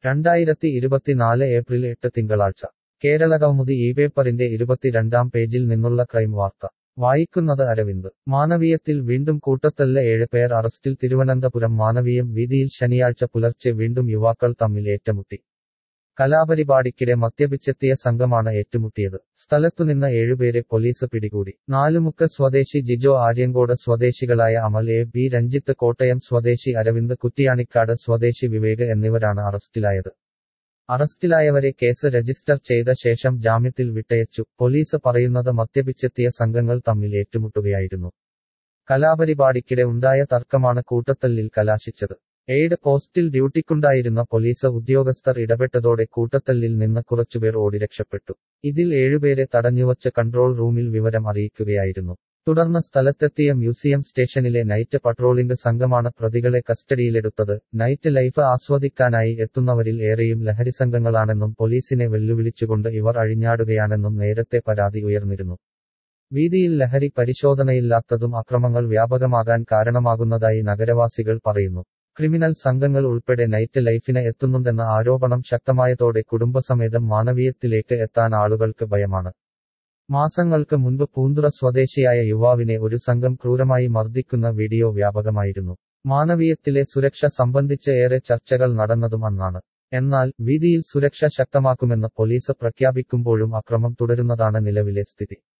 രണ്ടായിരത്തി ഇരുപത്തിനാല് ഏപ്രിൽ എട്ട് തിങ്കളാഴ്ച കേരളകൗമുദി ഈ പേപ്പറിന്റെ ഇരുപത്തിരണ്ടാം പേജിൽ നിന്നുള്ള ക്രൈം വാർത്ത വായിക്കുന്നത് അരവിന്ദ് മാനവീയത്തിൽ വീണ്ടും കൂട്ടത്തല്ല് ഏഴ് പേർ അറസ്റ്റിൽ തിരുവനന്തപുരം മാനവീയം വീതിയിൽ ശനിയാഴ്ച പുലർച്ചെ വീണ്ടും യുവാക്കൾ തമ്മിൽ ഏറ്റുമുട്ടി കലാപരിപാടിക്കിടെ മദ്യപിച്ചെത്തിയ സംഘമാണ് ഏറ്റുമുട്ടിയത് സ്ഥലത്തുനിന്ന് ഏഴുപേരെ പോലീസ് പിടികൂടി നാലുമുക്ക് സ്വദേശി ജിജോ ആര്യങ്കോട് സ്വദേശികളായ അമൽ എ ബി രഞ്ജിത്ത് കോട്ടയം സ്വദേശി അരവിന്ദ് കുറ്റിയാണിക്കാട് സ്വദേശി വിവേക് എന്നിവരാണ് അറസ്റ്റിലായത് അറസ്റ്റിലായവരെ കേസ് രജിസ്റ്റർ ചെയ്ത ശേഷം ജാമ്യത്തിൽ വിട്ടയച്ചു പോലീസ് പറയുന്നത് മദ്യപിച്ചെത്തിയ സംഘങ്ങൾ തമ്മിൽ ഏറ്റുമുട്ടുകയായിരുന്നു കലാപരിപാടിക്കിടെ ഉണ്ടായ തർക്കമാണ് കൂട്ടത്തല്ലിൽ കലാശിച്ചത് എയ്ഡ് പോസ്റ്റിൽ ഡ്യൂട്ടിക്കുണ്ടായിരുന്ന പോലീസ് ഉദ്യോഗസ്ഥർ ഇടപെട്ടതോടെ കൂട്ടത്തല്ലിൽ നിന്ന് കുറച്ചുപേർ ഓടി രക്ഷപ്പെട്ടു ഇതിൽ ഏഴുപേരെ തടഞ്ഞുവച്ച് കൺട്രോൾ റൂമിൽ വിവരം അറിയിക്കുകയായിരുന്നു തുടർന്ന് സ്ഥലത്തെത്തിയ മ്യൂസിയം സ്റ്റേഷനിലെ നൈറ്റ് പട്രോളിംഗ് സംഘമാണ് പ്രതികളെ കസ്റ്റഡിയിലെടുത്തത് നൈറ്റ് ലൈഫ് ആസ്വദിക്കാനായി എത്തുന്നവരിൽ ഏറെയും ലഹരിസംഘങ്ങളാണെന്നും പോലീസിനെ വെല്ലുവിളിച്ചുകൊണ്ട് ഇവർ അഴിഞ്ഞാടുകയാണെന്നും നേരത്തെ പരാതി ഉയർന്നിരുന്നു വീതിയിൽ ലഹരി പരിശോധനയില്ലാത്തതും അക്രമങ്ങൾ വ്യാപകമാകാൻ കാരണമാകുന്നതായി നഗരവാസികൾ പറയുന്നു ക്രിമിനൽ സംഘങ്ങൾ ഉൾപ്പെടെ നൈറ്റ് ലൈഫിന് എത്തുന്നുണ്ടെന്ന ആരോപണം ശക്തമായതോടെ കുടുംബസമേതം മാനവീയത്തിലേക്ക് എത്താൻ ആളുകൾക്ക് ഭയമാണ് മാസങ്ങൾക്ക് മുൻപ് പൂന്തുറ സ്വദേശിയായ യുവാവിനെ ഒരു സംഘം ക്രൂരമായി മർദ്ദിക്കുന്ന വീഡിയോ വ്യാപകമായിരുന്നു മാനവീയത്തിലെ സുരക്ഷ സംബന്ധിച്ച് ഏറെ ചർച്ചകൾ നടന്നതും അന്നാണ് എന്നാൽ വീതിയിൽ സുരക്ഷ ശക്തമാക്കുമെന്ന് പോലീസ് പ്രഖ്യാപിക്കുമ്പോഴും അക്രമം തുടരുന്നതാണ് നിലവിലെ സ്ഥിതി